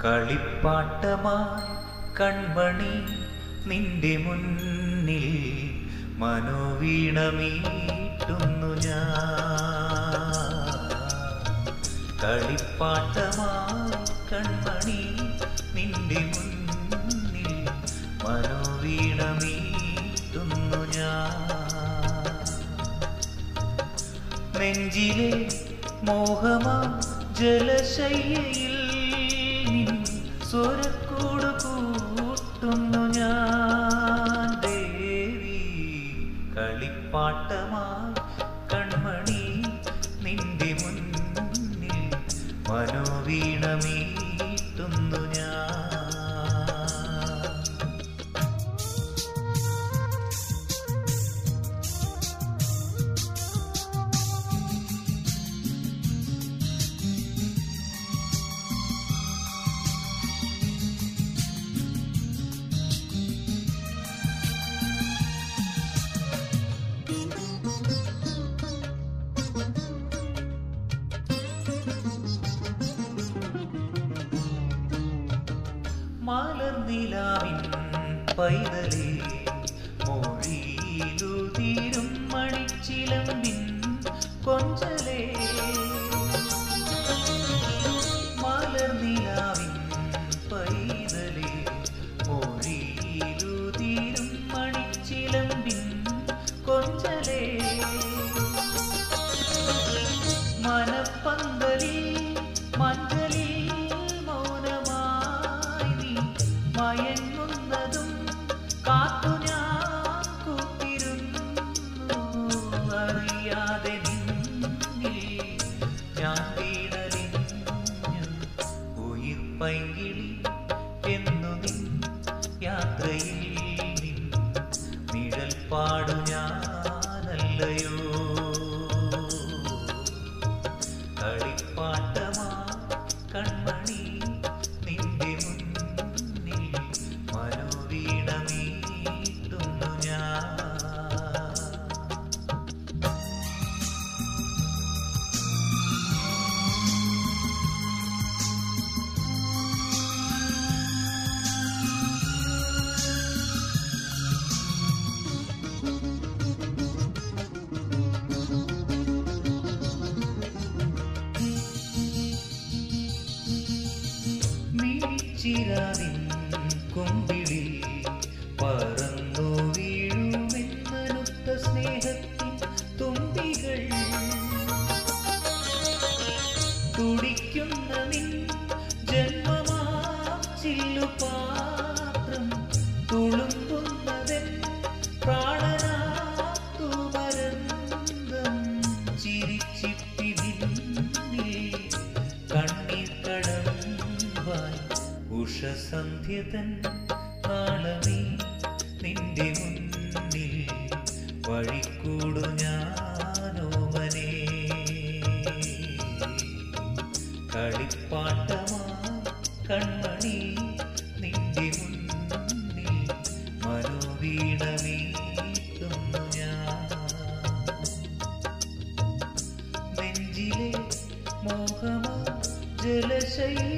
കളിപ്പാട്ടമായി കൺമണി നിന്റെ മുന്നിൽ മനോവീണമീട്ടുന്നു ഞാൻ കളിപ്പാട്ടമായി കൺമണി നിന്റെ മുന്നിൽ മനോവീണമീട്ടുന്നു ഞാൻ നെഞ്ചിലെ മോഹമാ ജലശയ്യയിൽ നിൻ സ്വരക്കൂട് കൂട്ടുന്നു ഞാൻ ദേവി കളിപ്പാട്ടമായി കൺമണി നിന്റെ മുന്നിൽ മനോവീണമീട്ടുന്നു ഞാൻ മലർനിലാവിൻ പൈതലേ മൊഴിയിലുതിരും മണിച്ചിലമ്പിൻ കൊഞ്ചലേ മലർനിലാവിൻ പൈതലേ മൊഴിയിലുതിരും മണിച്ചിലമ്പിൻ കൊഞ്ചലേ മനപ്പന്തലിൽ മഞ്ചലിൽ മൗനമായി നീ മയങ്ങുന്നതും കാത്തു ഞാൻ കൂട്ടിരുന്നു അറിയാതെ നിന്നിൽ ഞാൻ വീണലിഞ്ഞു ഉയിർ പൈകിളി എന്നു നിൻ യാത്രയിൽ നിൻ നിഴൽ പാടു ഞാനല്ലയോ കളിപ്പാട്ടമാ കൺമണി നിന്റെ മുന്നിൽ മനോവീണമീട്ടുന്നു ഞാൻ മിഴിച്ചിരാവിൻ കുമ്പിളിൽ പറന്നു വീഴുമെന്നനുത്ത സ്നേഹത്തിൻ തുമ്പികൾ തുടിക്കുന്ന നിൻ ജന്മമാച്ചില്ലുപാത്രം തുളുമ്പുന്നതൻ പ്രാണനാത്തുമരന്തം ചിരിച്ചിപ്പി നിന്നിൽ കണ്ണീർ കടമ്പായി ഉഷസന്ധ്യതൻ നാളമേ നിന്റെ മുന്നിൽ വഴിക്കൂടു ഞാനോമനേ കളിപ്പാട്ടമാ കൺമണി നിന്റെ മുന്നിൽ മനോവീണമീട്ടുന്നു ഞാൻ നെഞ്ചിലെ മോഹമാ ജലശൈ